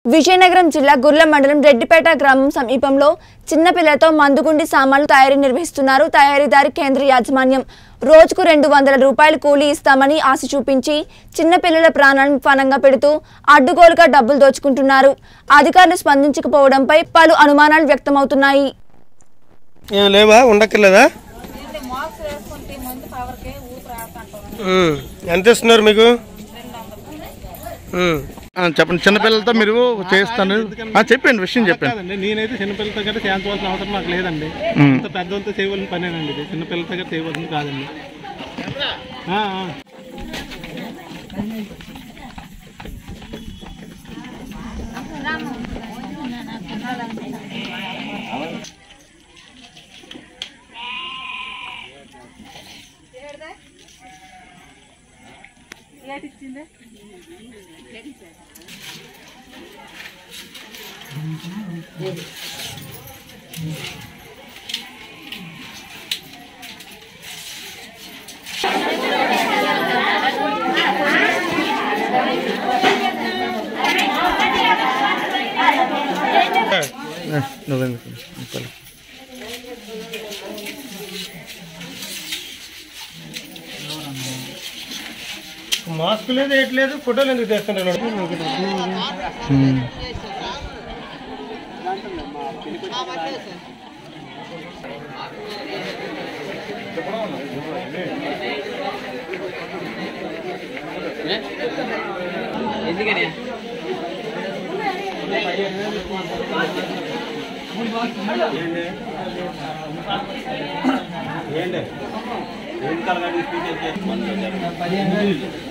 విజయనగరం జిల్లా గుర్ల మండలం రెడ్డిపేట గ్రామం సమీపంలో చిన్నపిల్లలతో మందుగుండి సామాన్లు తయారీ నిర్వహిస్తున్నారు తయారీదారి కేంద్ర యాజమాన్యం రోజుకు రెండు వందల రూపాయలు కూలీ ఇస్తామని ఆశ చూపించి చిన్నపిల్లల ప్రాణాలను పనంగా పెడుతూ అడ్డుగోలుగా డబ్బులు దోచుకుంటున్నారు అధికారులు స్పందించకపోవడంపై పలు అనుమానాలు వ్యక్తమవుతున్నాయి ఏం లేవా ఉండక్కర్లేదా ఉమ్. ఎంత ఇస్తున్నారు మీకు ఉమ్. ఆ, చెప్పండి చిన్నపిల్లలతో మీరు చేస్తాను ఆ, చెప్పండి విషయం చెప్పండి కాదండి నేనైతే చిన్నపిల్లలతో గట్రా చేయించవలసిన అవసరం నాకు లేదండి అంత పెద్దలతో చేయవలసిన పనేనండి ఇది చిన్నపిల్లలతో గట్రా చేయవలసింది కాదండి ఆ, ఆ. ఆ, నువ్వెందుకు? ఇంకోలే. మాస్క్ లేదు ఏట్లేదు ఫోటోలు ఎందుకు తెస్తుంటారు ఉమ్. ఏంటి?